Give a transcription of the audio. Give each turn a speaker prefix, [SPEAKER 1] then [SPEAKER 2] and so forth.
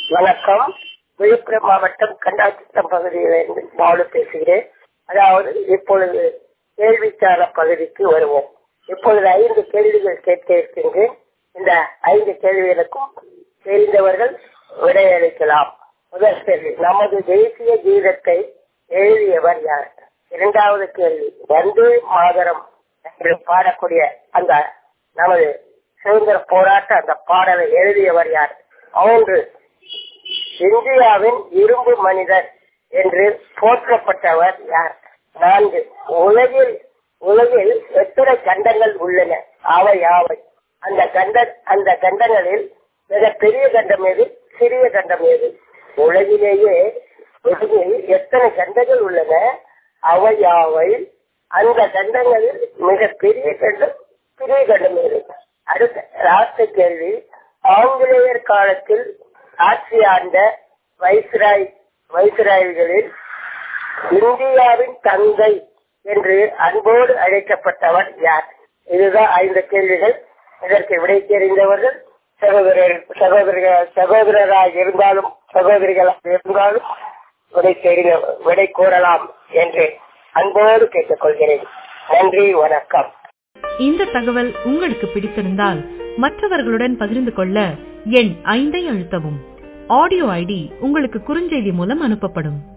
[SPEAKER 1] வணக்கம் விழுப்புரம் மாவட்டம் கண்டாச்சித்தம் பகுதியிலிருந்து பாலு பேசுகிறேன் அதாவது இப்பொழுது கேள்விக்கான பகுதிக்கு வருவோம் இப்பொழுது ஐந்து கேள்விகள் கேட்க இருக்கின்றேன் இந்த ஐந்து கேள்விகளுக்கும் தெரிந்தவர்கள் விடையளிக்கலாம் முதல் கேள்வி நமது தேசிய கீதத்தை எழுதியவர் யார் இரண்டாவது கேள்வி வந்தே மாதரம் என்று பாடக்கூடிய அந்த நமது சுதந்திர போராட்ட அந்த பாடலை எழுதியவர் யார் மூன்று இந்தியாவின் இரும்பு மனிதர் என்று போற்றப்பட்டவர் யார் நான்கு உலகில் உலகில் எத்தனை கண்டங்கள் உள்ளன அவை யாவை அந்த கண்ட அந்த கண்டங்களில் மிக பெரிய கண்டம் எது சிறிய கண்டம் எது உலகிலேயே உலகில் எத்தனை கண்டங்கள் உள்ளன அவை யாவை அந்த கண்டங்களில் மிக பெரிய கண்டம் பெரிய கண்டம் எது அடுத்த ராஷ்டிர கேள்வி ஆங்கிலேயர் காலத்தில் ஆட்சி ஆண்ட வைஸ்ராய் வைஸ்ராய்களில் இந்தியாவின் தந்தை என்று அன்போடு அழைக்கப்பட்டவர் யார் இதுதான் ஐந்து கேள்விகள் இதற்கு விடை தெரிந்தவர்கள் சகோதரர் சகோதரர்கள் சகோதரராக இருந்தாலும் சகோதரிகளாக இருந்தாலும் விடை தெரிந்த விடை கூறலாம் என்று அன்போடு கேட்டுக்கொள்கிறேன் நன்றி வணக்கம்
[SPEAKER 2] இந்த தகவல் உங்களுக்கு பிடித்திருந்தால் மற்றவர்களுடன் பகிர்ந்து கொள்ள எண் ஐந்தை அழுத்தவும் ஆடியோ ஐடி உங்களுக்கு குறுஞ்செய்தி மூலம் அனுப்பப்படும்